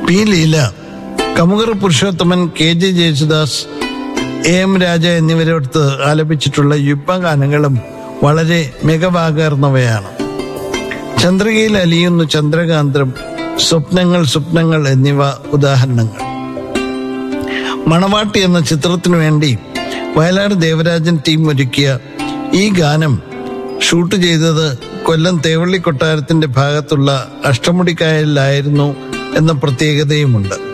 P Leela Kamukar Purushothaman K J Yesudas A M Raja എന്നിവരോടത്ത് ആലപിച്ചിട്ടുള്ള യുഗ്മഗാനങ്ങളും വളരെ മികവാകർന്നവയാണ് ചന്ദ്രികയിൽ അലിയുന്നു ചന്ദ്രകാന്തം സ്വപ്നങ്ങൾ സ്വപ്നങ്ങൾ എന്നിവ ഉദാഹരണങ്ങൾ മണവാട്ടി എന്ന ചിത്രത്തിനു വേണ്ടി വയലാർ ദേവരാജൻ ടീം ഒരുക്കിയ ഈ ഗാനം ഷൂട്ട് ചെയ്തത് കൊല്ലം തേവള്ളി കൊട്ടാരത്തിന്റെ ഭാഗത്തുള്ള അഷ്ടമുടിക്കായലിലായിരുന്നു എന്ന പ്രത്യേകതയുമുണ്ട്